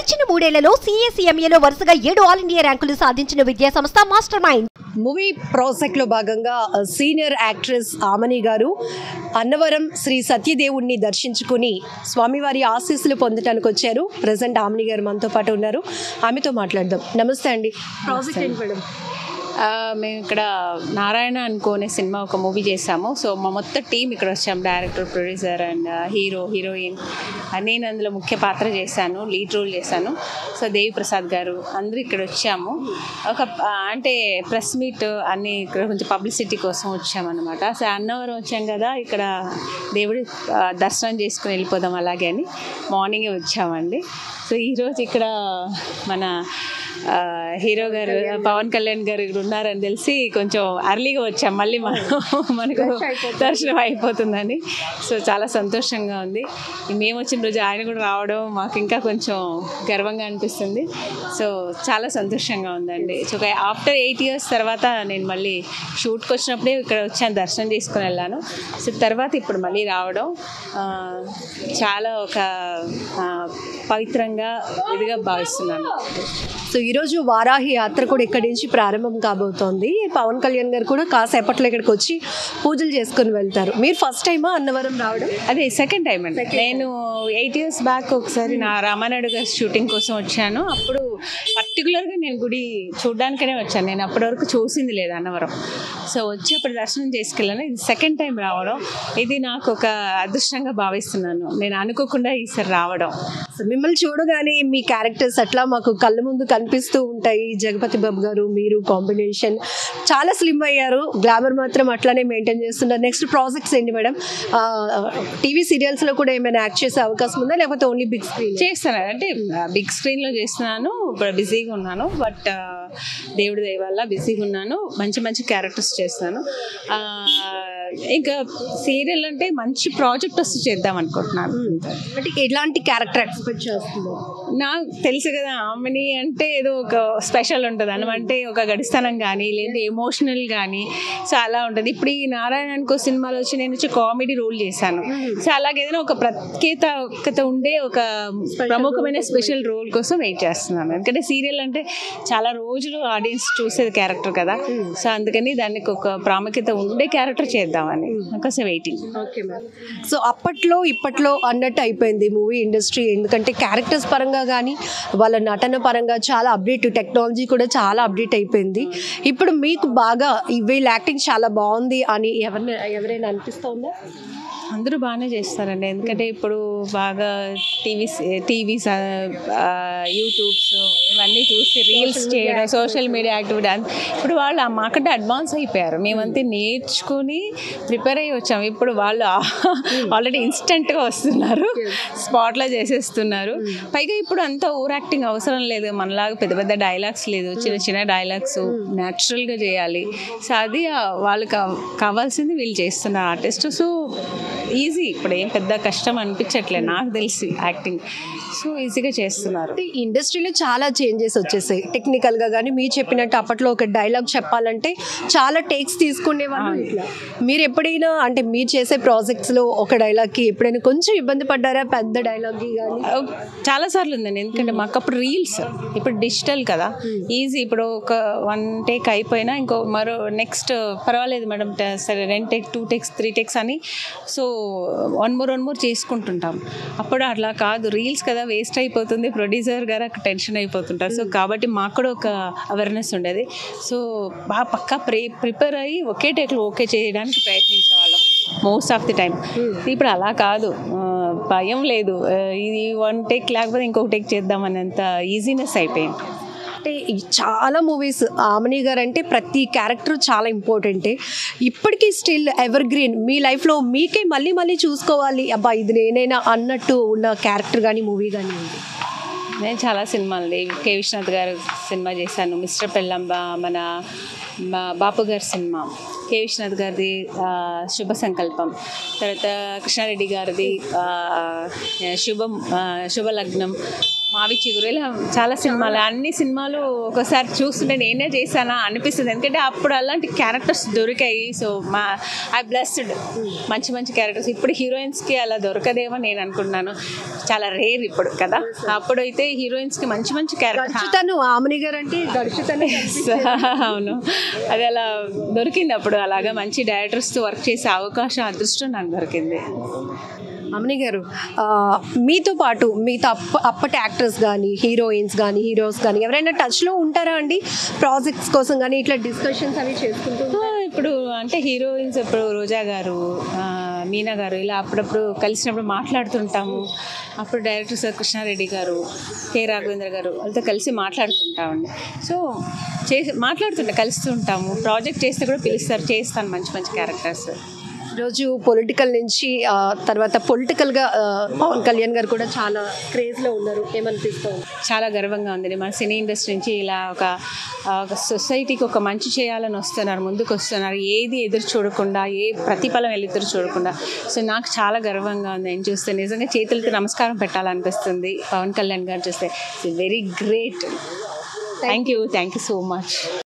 గడిచిన మూడేళ్లలో సీఎస్ఈఎంఏలో వరుసగా ఏడు ఆల్ ఇండియా ర్యాంకులు సాధించిన విద్యా సంస్థ మాస్టర్ మైండ్ మూవీ ప్రాజెక్ట్లో భాగంగా ఆ, సీనియర్ యాక్ట్రెస్ ఆమని గారు అన్నవరం శ్రీ సత్యదేవుణ్ణి దర్శించుకుని స్వామివారి ఆశీస్సులు పొందడానికి వచ్చారు ప్రజెంట్ ఆమని గారు మనతో పాటు ఉన్నారు ఆమెతో మాట్లాడదాం నమస్తే అండి ప్రాజెక్ట్ ఏంటి మేడం ఆ, మేము ఇక్కడ నారాయణ అనుకోనే సినిమా ఒక మూవీ చేసాము సో మా మొత్తం టీం ఇక్కడ వచ్చాము director producer and hero heroine నేను అందులో ముఖ్య పాత్ర చేశాను లీడ్ రోల్ చేశాను సో దేవి ప్రసాద్ గారు అందరూ ఇక్కడ వచ్చాము ఒక ఆ, అంటే ప్రెస్ మీట్ అన్ని ఇక్కడ కొంచెం పబ్లిసిటీ కోసం వచ్చామన్నమాట సో అన్నవరం వచ్చాం కదా ఇక్కడ దేవుడి ఆ, దర్శనం చేసుకుని వెళ్ళిపోదాం అలాగే అని మార్నింగే వచ్చామండి సో ఈరోజు ఇక్కడ మన ఆ, హీరో గారు పవన్ కళ్యాణ్ గారు ఇక్కడ ఉన్నారని తెలిసి కొంచెం అర్లీగా వచ్చాం మళ్ళీ మనం మనకు దర్శనం అయిపోతుందని సో చాలా సంతోషంగా ఉంది మేము వచ్చిన రోజు ఆయన కూడా రావడం మాకు ఇంకా కొంచెం గర్వంగా అనిపిస్తుంది సో చాలా సంతోషంగా ఉందండి సో ఆఫ్టర్ ఎయిట్ ఇయర్స్ తర్వాత నేను మళ్ళీ షూట్కి వచ్చినప్పుడే ఇక్కడ వచ్చాను దర్శనం చేసుకుని వెళ్ళాను సో తర్వాత ఇప్పుడు మళ్ళీ రావడం ఆ, చాలా ఒక ఆ, పవిత్రంగా ఇదిగా భావిస్తున్నాను సో ఈరోజు వారాహి యాత్ర కూడా ఇక్కడి నుంచి ప్రారంభం కాబోతోంది పవన్ కళ్యాణ్ గారు కూడా కాసేపట్లో ఇక్కడికి వచ్చి పూజలు చేసుకుని వెళ్తారు మీరు ఫస్ట్ టైమా అన్నవరం రావడం అదే సెకండ్ టైం అండి నేను ఎయిట్ ఇయర్స్ బ్యాక్ ఒకసారి నా రామానాయుడు గారి షూటింగ్ కోసం వచ్చాను అప్పుడు పర్టికులర్గా నేను గుడి చూడడానికనే వచ్చాను నేను అప్పటి వరకు చూసింది లేదు అన్నవరం సో వచ్చి అప్పుడు దర్శనం చేసుకెళ్ళాను ఇది సెకండ్ టైం రావడం ఇది నాకు ఒక అదృష్టంగా భావిస్తున్నాను నేను అనుకోకుండా ఈసారి రావడం సో మిమ్మల్ని చూడగానే మీ క్యారెక్టర్స్ అట్లా మాకు కళ్ళ ముందు కనిపిస్తూ ఉంటాయి జగపతి బాబు గారు మీరు కాంబినేషన్ చాలా స్లిమ్ అయ్యారు గ్లామర్ మాత్రం అట్లానే మెయింటైన్ చేస్తున్నారు నెక్స్ట్ ప్రాజెక్ట్స్ ఏంటి మేడం టీవీ సీరియల్స్లో కూడా ఏమైనా యాక్ట్ చేసే అవకాశం ఉందా లేకపోతే ఓన్లీ బిగ్ స్క్రీన్ చేస్తాను అంటే బిగ్ స్క్రీన్లో చేస్తున్నాను ఇప్పుడు బిజీగా ఉన్నాను బట్ దేవుడి దయ వల్ల బిజీగా ఉన్నాను మంచి మంచి క్యారెక్టర్స్ చేస్తాను ఆ, ఇంకా సీరియల్ అంటే మంచి ప్రాజెక్ట్ వస్తే చేద్దాం అనుకుంటున్నాను అంటే ఎలాంటి క్యారెక్టర్ ఎక్స్పెక్ట్ చేస్తున్నారు నాకు తెలుసు కదా ఆమెని అంటే ఏదో ఒక స్పెషల్ ఉంటుంది అనమాట అంటే ఒక గడిస్తనం కానీ లేదంటే ఎమోషనల్ కానీ సో అలా ఉంటుంది ఇప్పుడు ఈ నారాయణ అనుకో సినిమాలో వచ్చి నేను వచ్చి కామెడీ రోల్ చేశాను సో అలాగే ఏదైనా ఒక ప్రత్యేకత ఉండే ఒక ప్రముఖమైన స్పెషల్ రోల్ కోసం వెయిట్ చేస్తున్నాను ఎందుకంటే సీరియల్ అంటే చాలా రోజులు ఆడియన్స్ చూసేది క్యారెక్టర్ కదా సో అందుకని దానికి ఒక ప్రాముఖ్యత ఉండే క్యారెక్టర్ చేద్దామని అందుకోసం వెయిటింగ్ ఓకే మ్యామ్ సో అప్పట్లో ఇప్పట్లో అన్నట్టు అయిపోయింది మూవీ ఇండస్ట్రీ ఎందుకంటే క్యారెక్టర్స్ పరంగా కానీ వాళ్ళ నటన పరంగా చాలా అప్డేట్ టెక్నాలజీ కూడా చాలా అప్డేట్ అయిపోయింది ఇప్పుడు మీకు బాగా ఈ వీళ్ళ యాక్టింగ్ చాలా బాగుంది అని ఎవరిని ఎవరైనా అనిపిస్తుందా అందరూ బాగానే చేస్తారండి ఎందుకంటే ఇప్పుడు బాగా టీవీస్ టీవీస్ యూట్యూబ్స్ ఇవన్నీ చూసి రీల్స్ చేయడం సోషల్ మీడియా యాక్టివిటీ ఇప్పుడు వాళ్ళు ఆ మాకంటే అడ్వాన్స్ అయిపోయారు మేమంతా నేర్చుకుని ప్రిపేర్ అయ్యి వచ్చాము ఇప్పుడు వాళ్ళు ఆల్రెడీ ఇన్స్టెంట్గా వస్తున్నారు స్పాట్లో చేసేస్తున్నారు పైగా ఇప్పుడు అంత ఓవర్ యాక్టింగ్ అవసరం లేదు మనలాగా పెద్ద పెద్ద డైలాగ్స్ లేదు చిన్న చిన్న డైలాగ్స్ న్యాచురల్గా చేయాలి సో అది ఆ వాళ్ళకి కావ- కావాల్సింది వీళ్ళు చేస్తున్నారు ఆర్టిస్ట్ సో ఈజీ ఇప్పుడు ఏం పెద్ద కష్టం అనిపించట్లేదు నాకు తెలిసి యాక్టింగ్ సో ఈజీగా చేస్తున్నారు అంటే ఈ ఇండస్ట్రీలో చాలా చేంజెస్ వచ్చేసాయి టెక్నికల్గా కానీ మీరు చెప్పినట్టు అప్పట్లో ఒక డైలాగ్ చెప్పాలంటే చాలా టేక్స్ తీసుకునేవాళ్ళు ఇట్లా మీరు ఎప్పుడైనా అంటే మీరు చేసే ప్రాజెక్ట్స్లో ఒక డైలాగ్కి ఎప్పుడైనా కొంచెం ఇబ్బంది పడ్డారా పెద్ద డైలాగ్కి కానీ చాలా సార్లు ఉందండి ఎందుకంటే మాకు అప్పుడు రీల్స్ ఇప్పుడు డిజిటల్ కదా ఈజీ ఇప్పుడు ఒక వన్ టేక్ అయిపోయినా ఇంకో మరో నెక్స్ట్ పర్వాలేదు మేడం ట- సరే రెండు take two takes three takes అని so one more one more చేసుకుంటుంటాం అప్పుడు అట్లా కాదు రీల్స్ కదా వేస్ట్ అయిపోతుంది ప్రొడ్యూసర్ గారు అక్కడ టెన్షన్ అయిపోతుంటారు సో కాబట్టి మాకు కూడా ఒక అవేర్నెస్ ఉండేది సో బాగా పక్కా ప్రే ప్రిపేర్ అయ్యి ఒకే టేక్లో ఓకే చేయడానికి ప్రయత్నించేవాళ్ళం మోస్ట్ ఆఫ్ ది టైం ఇప్పుడు అలా కాదు ఆ, భయం లేదు ఆ, ఇది వన్ టేక్ లేకపోతే ఇంకొక టేక్ చేద్దామనేంత ఈజీనెస్ అయిపోయింది అంటే ఈ చాలా మూవీస్ ఆమని గారు అంటే ప్రతి క్యారెక్టర్ చాలా ఇంపార్టెంటే ఇప్పటికీ స్టిల్ ఎవర్ గ్రీన్ మీ లైఫ్లో మీకే మళ్ళీ మళ్ళీ చూసుకోవాలి అబ్బా ఇది నేనైనా అన్నట్టు ఉన్న క్యారెక్టర్ కానీ మూవీ కానీ ఉంది నేను చాలా సినిమాలు కే విశ్వనాథ్ గారు సినిమా చేశాను మిస్టర్ పెళ్ళంబ మన మా బాపు గారి సినిమా కే విశ్వనాథ్ గారిది ఆ, శుభ సంకల్పం తర్వాత కృష్ణారెడ్డి గారిది ఆ, శుభం ఆ, శుభ లగ్నం మావి చిగురు ఇలా చాలా సినిమాలు అన్ని సినిమాలు ఒకసారి చూస్తుంటే నేనే చేశానా అనిపిస్తుంది ఎందుకంటే అప్పుడు అలాంటి క్యారెక్టర్స్ దొరికాయి సో మా ఐ బ్లెస్డ్ మంచి మంచి క్యారెక్టర్స్ ఇప్పుడు హీరోయిన్స్కి అలా దొరకదేమో నేను అనుకుంటున్నాను చాలా రేర్ ఇప్పుడు కదా అప్పుడు అయితే హీరోయిన్స్కి మంచి మంచి క్యారెక్టర్స్ గడుచుతను ఆమని గారు అంటే గడుచుతనే అవును అది అలా దొరికింది అప్పుడు అలాగా మంచి డైరెక్టర్స్తో వర్క్ చేసే అవకాశం అదృష్టం నాకు దొరికింది అమని గారు ఆ, మీతో పాటు మీతో అప్ప అప్పటి యాక్టర్స్ కానీ హీరోయిన్స్ కానీ హీరోస్ కానీ ఎవరైనా టచ్లో ఉంటారా అండి ప్రాజెక్ట్స్ కోసం కానీ ఇట్లా డిస్కషన్స్ అవి చేసుకుంటూ ఆ, ఇప్పుడు అంటే హీరోయిన్స్ ఇప్పుడు రోజా గారు ఆ, మీనా గారు ఇలా అప్పుడప్పుడు కలిసినప్పుడు మాట్లాడుతుంటాము అప్పుడు డైరెక్టర్ సార్ కృష్ణారెడ్డి గారు కె రాఘవేంద్ర గారు వాళ్ళతో కలిసి మాట్లాడుతుంటామండి సో చేసి మాట్లాడుతుంటా కలుస్తుంటాము ప్రాజెక్ట్ చేస్తే కూడా పిలుస్తారు చేస్తాను మంచి మంచి క్యారెక్టర్స్ ఈరోజు పొలిటికల్ నుంచి ఆ, తర్వాత పొలిటికల్గా పవన్ కళ్యాణ్ గారు కూడా చాలా క్రేజ్లో ఉన్నారు ఏమనిపిస్తుంది చాలా గర్వంగా ఉంది మన సినీ ఇండస్ట్రీ నుంచి ఇలా ఒక ఆ, ఒక సొసైటీకి ఒక మంచి చేయాలని వస్తున్నారు ముందుకు వస్తున్నారు ఏది ఎదురు చూడకుండా ఏ ప్రతిఫలం ఎదురు చూడకుండా సో నాకు చాలా గర్వంగా ఉంది నేను చూస్తే నిజంగా చేతులకి నమస్కారం పెట్టాలనిపిస్తుంది పవన్ కళ్యాణ్ గారు చూస్తే it's very great thank you thank you so much